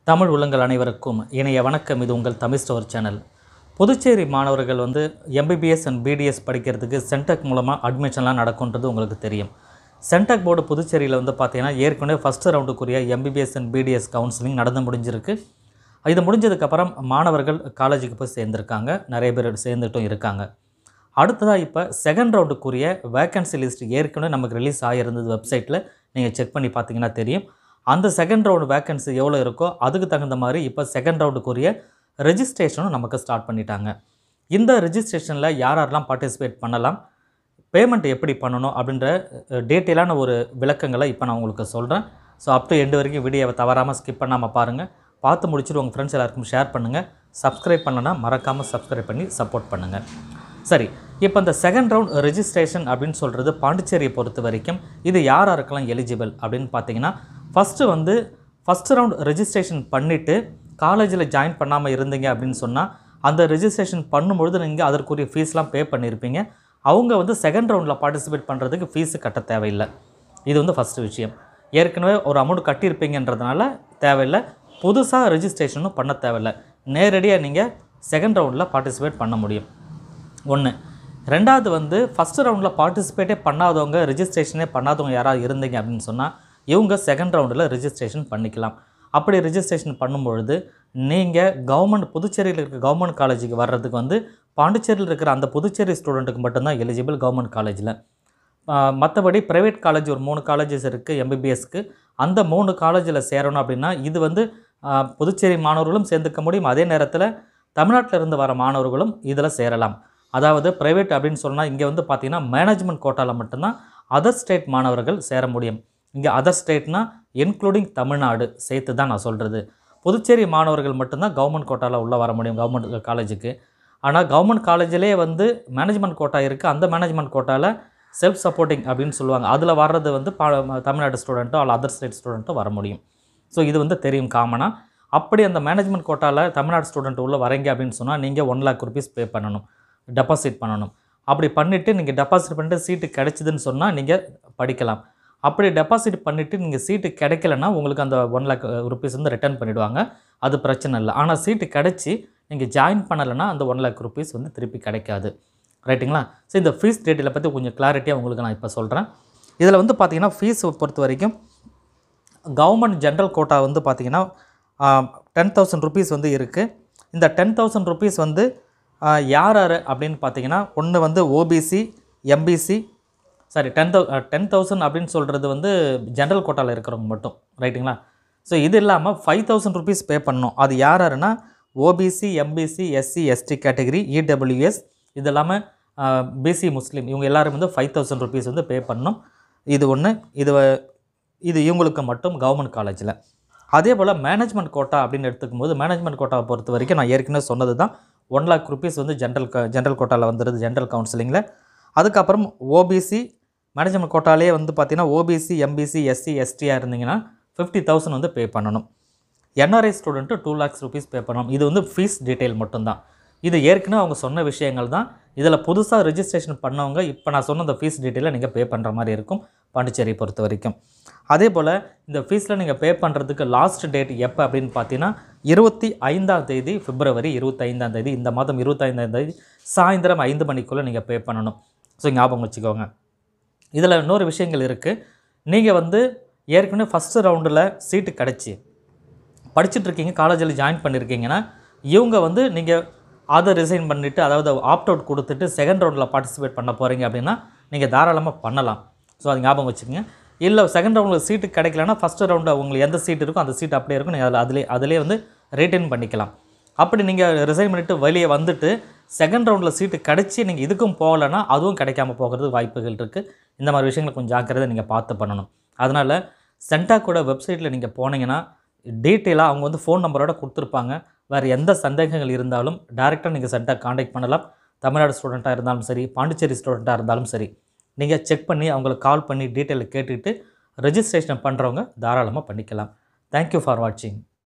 தமிழ் உள்ளங்கள் அனைவருக்கும் இணைய வணக்கம் இது உங்கள் தமிழ் ஸ்டோர் சேனல் புதுச்சேரி மாணவர்கள் வந்து எம்பிபிஎஸ் அண்ட் பிடிஎஸ் படிக்கிறதுக்கு சென்டெக் மூலமாக அட்மிஷன்லாம் நடக்குன்றது உங்களுக்கு தெரியும் சென்டெக் போர்டு புதுச்சேரியில் வந்து பார்த்தீங்கன்னா ஏற்கனவே ஃபஸ்ட்டு ரவுண்டுக்குரிய எம்பிபிஎஸ் அண்ட் பிடிஎஸ் கவுன்சிலிங் நடந்து முடிஞ்சிருக்கு இது முடிஞ்சதுக்கப்புறம் மாணவர்கள் காலேஜுக்கு போய் சேர்ந்துருக்காங்க நிறைய பேர் சேர்ந்துட்டும் இருக்காங்க அடுத்ததாக இப்போ செகண்ட் ரவுண்டுக்குரிய வேக்கன்சி லிஸ்ட் ஏற்கனவே நமக்கு ரிலீஸ் ஆகியிருந்தது வெப்சைட்டில் நீங்கள் செக் பண்ணி பார்த்தீங்கன்னா தெரியும் அந்த செகண்ட் ரவுண்டு வேக்கன்சி எவ்வளோ இருக்கோ அதுக்கு தகுந்த மாதிரி இப்போ செகண்ட் ரவுண்டுக்குரிய ரெஜிஸ்ட்ரேஷனும் நமக்கு ஸ்டார்ட் பண்ணிட்டாங்க இந்த ரெஜிஸ்ட்ரேஷனில் யார் யாரெல்லாம் பார்ட்டிசிபேட் பண்ணலாம் பேமெண்ட் எப்படி பண்ணணும் அப்படின்ற டீட்டெயிலான ஒரு விளக்கங்களை இப்போ நான் உங்களுக்கு சொல்கிறேன் ஸோ அப் டு எண்டு வரைக்கும் வீடியோவை தவறாமல் ஸ்கிப் பண்ணாமல் பாருங்கள் பார்த்து முடிச்சுட்டு உங்கள் ஃப்ரெண்ட்ஸ் எல்லாருக்கும் ஷேர் பண்ணுங்கள் சப்ஸ்கிரைப் பண்ணலன்னா மறக்காமல் சப்ஸ்கிரைப் பண்ணி சப்போர்ட் பண்ணுங்கள் சரி இப்போ இந்த செகண்ட் ரவுண்ட் ரெஜிஸ்ட்ரேஷன் அப்படின்னு சொல்கிறது பாண்டிச்சேரியை பொறுத்த வரைக்கும் இது யார் யாருக்கெல்லாம் எலிஜிபிள் அப்படின்னு பார்த்தீங்கன்னா ஃபஸ்ட்டு வந்து ஃபஸ்ட் ரவுண்ட் ரெஜிஸ்ட்ரேஷன் பண்ணிவிட்டு காலேஜில் ஜாயின் பண்ணாமல் இருந்தீங்க அப்படின்னு சொன்னால் அந்த ரெஜிஸ்ட்ரேஷன் பண்ணும்பொழுது நீங்கள் அதற்குரிய ஃபீஸ்லாம் பே பண்ணியிருப்பீங்க அவங்க வந்து செகண்ட் ரவுண்டில் பார்ட்டிசிபேட் பண்ணுறதுக்கு ஃபீஸு கட்ட தேவையில்லை இது வந்து ஃபஸ்ட்டு விஷயம் ஏற்கனவே ஒரு அமௌண்ட் கட்டியிருப்பீங்கன்றதுனால தேவையில்லை புதுசாக ரெஜிஸ்ட்ரேஷனும் பண்ண தேவையில்லை நேரடியாக நீங்கள் செகண்ட் ரவுண்டில் பார்ட்டிசிபேட் பண்ண முடியும் ஒன்று ரெண்டாவது வந்து ஃபஸ்ட்டு ரவுண்டில் பார்ட்டிசிபேட்டே பண்ணாதவங்க ரெஜிஸ்ட்ரேஷனே பண்ணாதவங்க யாராவது இருந்தீங்க அப்படின்னு சொன்னால் இவங்க செகண்ட் ரவுண்டில் ரெஜிஸ்ட்ரேஷன் பண்ணிக்கலாம் அப்படி ரெஜிஸ்ட்ரேஷன் பண்ணும்பொழுது நீங்கள் கவர்மெண்ட் புதுச்சேரியில் இருக்க கவர்மெண்ட் காலேஜுக்கு வர்றதுக்கு வந்து பாண்டிச்சேரியில் இருக்கிற அந்த புதுச்சேரி ஸ்டூடெண்ட்டுக்கு மட்டும்தான் எலிஜிபிள் கவர்மெண்ட் காலேஜில் மற்றபடி ப்ரைவேட் காலேஜ் ஒரு மூணு காலேஜஸ் இருக்குது எம்பிபிஎஸ்க்கு அந்த மூணு காலேஜில் சேரணும் அப்படின்னா இது வந்து ஆ, புதுச்சேரி மாணவர்களும் சேர்ந்துக்க முடியும் அதே நேரத்தில் தமிழ்நாட்டில் இருந்து வர மாணவர்களும் இதில் சேரலாம் அதாவது ப்ரைவேட் அப்படின்னு சொன்னால் இங்கே வந்து பார்த்திங்கன்னா மேனேஜ்மெண்ட் கோட்டாவில் மட்டும்தான் அதர் ஸ்டேட் மாணவர்கள் சேர முடியும் இங்கே அதர் ஸ்டேட்னா இன்க்ளூடிங் தமிழ்நாடு சேர்த்து தான் நான் சொல்கிறது புதுச்சேரி மாணவர்கள் மட்டும்தான் கவர்மெண்ட் கோட்டாவில் உள்ளே வர முடியும் கவர்மெண்ட் காலேஜுக்கு ஆனால் கவர்மெண்ட் காலேஜிலே வந்து மேனேஜ்மெண்ட் கோட்டா இருக்குது அந்த மேனேஜ்மெண்ட் கோட்டாவில் செல்ஃப் சப்போர்ட்டிங் அப்படின்னு சொல்லுவாங்க அதில் வர்றது வந்து பா தமிழ்நாடு ஸ்டூடெண்ட்டோ அல்ல அதர் ஸ்டேட் ஸ்டூடெண்ட்டோ வர முடியும் ஸோ இது வந்து தெரியும் காமனாக அப்படி அந்த மேனேஜ்மெண்ட் கோட்டாவில் தமிழ்நாடு ஸ்டூடெண்ட் உள்ள வரீங்க அப்படின்னு சொன்னால் நீங்கள் ஒன் லேக் ருபீஸ் பே பண்ணணும் டெபாசிட் பண்ணணும் அப்படி பண்ணிவிட்டு நீங்கள் டெபாசிட் பண்ணிட்டு சீட்டு கிடைச்சிதுன்னு சொன்னால் நீங்கள் படிக்கலாம் அப்படி டெபாசிட் பண்ணிவிட்டு நீங்கள் சீட்டு கிடைக்கலன்னா உங்களுக்கு அந்த ஒன் லேக் ருபீஸ் வந்து ரிட்டர்ன் பண்ணிவிடுவாங்க அது பிரச்சனை இல்லை ஆனால் சீட்டு கிடச்சி நீங்கள் ஜாயின் பண்ணலைன்னா அந்த ஒன் லேக் ருபீஸ் வந்து திருப்பி கிடைக்காது ரைட்டுங்களா ஸோ இந்த ஃபீஸ் டீட்டெயிலை பற்றி கொஞ்சம் கிளாரிட்டியாக உங்களுக்கு நான் இப்போ சொல்கிறேன் இதில் வந்து பார்த்தீங்கன்னா ஃபீஸ் பொறுத்த வரைக்கும் கவர்மெண்ட் ஜென்ரல் கோட்டா வந்து பார்த்திங்கன்னா டென் தௌசண்ட் ருபீஸ் வந்து இருக்குது இந்த டென் தௌசண்ட் ருபீஸ் வந்து ஆ, யார் யார் அப்படின்னு பார்த்தீங்கன்னா ஒன்று வந்து OBC MBC sorry ten thou ten thousand அப்படின்னு சொல்கிறது வந்து ஜென்ரல் கோட்டாவில் இருக்கிறவங்க மட்டும் ரைட்டுங்களா ஸோ இது இல்லாமல் ஃபைவ் தௌசண்ட் ருபீஸ் பே பண்ணணும் அது யார் யாருன்னா OBC MBC SC ST category EWS இது இல்லாமல் பிசி முஸ்லீம் இவங்க எல்லாரும் வந்து ஃபைவ் தௌசண்ட் ருபீஸ் வந்து பே பண்ணணும் இது ஒன்று இது வ- இது இவங்களுக்கு மட்டும் கவர்மெண்ட் காலேஜில் அதே போல் மேனேஜ்மெண்ட் கோட்டா அப்படின்னு எடுத்துக்கும்போது மேனேஜ்மெண்ட் கோட்டாவை பொறுத்த வரைக்கும் நான் ஏற்கனவே சொன்னது தான் ஒன் லேக் ருபீஸ் வந்து ஜென்ரல் ஜென்ரல் கோட்டாவில் வந்துடுது ஜென்ரல் கவுன்சிலிங்கில் அதுக்கப்புறம் ஓபிசி மேனேஜ்மெண்ட் கோட்டாலே வந்து பார்த்தீங்கன்னா ஓபிசி எம்பிசி எஸ்சி எஸ்டியாக இருந்தீங்கன்னா ஃபிஃப்டி தௌசண்ட் வந்து பே பண்ணணும் NRI student two lakhs rupees pay பண்ணணும் இது வந்து ஃபீஸ் டீட்டெயில் மட்டும்தான் இது ஏற்கனவே அவங்க சொன்ன விஷயங்கள் தான் இதில் புதுசாக ரெஜிஸ்ட்ரேஷன் பண்ணவங்க இப்போ நான் சொன்ன இந்த ஃபீஸ் டீட்டெயிலை நீங்கள் பே பண்ணுற மாதிரி இருக்கும் பாண்டிச்சேரி பொறுத்த வரைக்கும் அதே போல் இந்த ஃபீஸில் நீங்கள் பே பண்ணுறதுக்கு லாஸ்ட் டேட் எப்போ அப்படின்னு பார்த்தீங்கன்னா இருபத்தி ஐந்தாம் தேதி பிப்ரவரி இருபத்தைந்தாம் தேதி இந்த மாதம் இருபத்தைந்தாம் தேதி சாயந்தரம் ஐந்து மணிக்குள்ளே நீங்கள் பே பண்ணணும் ஸோ ஞாபகம் வச்சுக்கோங்க இதில் இன்னொரு விஷயங்கள் இருக்குது நீங்கள் வந்து ஏற்கனவே ஃபஸ்ட்டு ரவுண்டில் சீட்டு கிடச்சி படிச்சுட்டு இருக்கீங்க காலேஜில் ஜாயின் பண்ணியிருக்கீங்கன்னா இவங்க வந்து நீங்கள் அதை ரிசைன் பண்ணிவிட்டு அதாவது ஆப்ட் அவுட் கொடுத்துட்டு செகண்ட் ரவுண்டில் பார்ட்டிசிபேட் பண்ண போகிறீங்க அப்படின்னா நீங்கள் தாராளமாக பண்ணலாம் ஸோ அது ஞாபகம் வச்சுக்கோங்க இல்லை செகண்ட் ரவுண்டில் சீட்டு கிடைக்கலன்னா ஃபஸ்ட்டு ரவுண்டில் உங்களுக்கு எந்த சீட் இருக்கோ அந்த சீட் அப்படியே இருக்கும் நீங்கள் அதில் அதிலே அதிலே வந்து ரிட்டைன் பண்ணிக்கலாம் அப்படி நீங்கள் ரிசைன் பண்ணிவிட்டு வெளியே வந்துட்டு செகண்ட் ரவுண்டில் சீட்டு கிடச்சி நீங்கள் இதுக்கும் போகலைன்னா அதுவும் கிடைக்காம போகிறது வாய்ப்புகள் இருக்குது இந்த மாதிரி விஷயங்களை கொஞ்சம் ஜாக்கிரதை நீங்கள் பார்த்து பண்ணணும் அதனால் சென்டாக்கோட வெப்சைட்டில் நீங்கள் போனீங்கன்னா டீட்டெயிலாக அவங்க வந்து ஃபோன் நம்பரோட கொடுத்துருப்பாங்க வேறு எந்த சந்தேகங்கள் இருந்தாலும் டேரெக்டாக நீங்கள் சென்டாக் காண்டாக்ட் பண்ணலாம் தமிழ்நாடு ஸ்டூடெண்ட்டாக இருந்தாலும் சரி பாண்டிச்சேரி ஸ்டூடெண்ட்டாக இருந்தாலும் சரி நீங்கள் செக் பண்ணி அவங்களுக்கு கால் பண்ணி டீட்டெயில் கேட்டுட்டு ரெஜிஸ்ட்ரேஷன் பண்ணுறவங்க தாராளமாக பண்ணிக்கலாம் தேங்க்யூ ஃபார் வாட்சிங்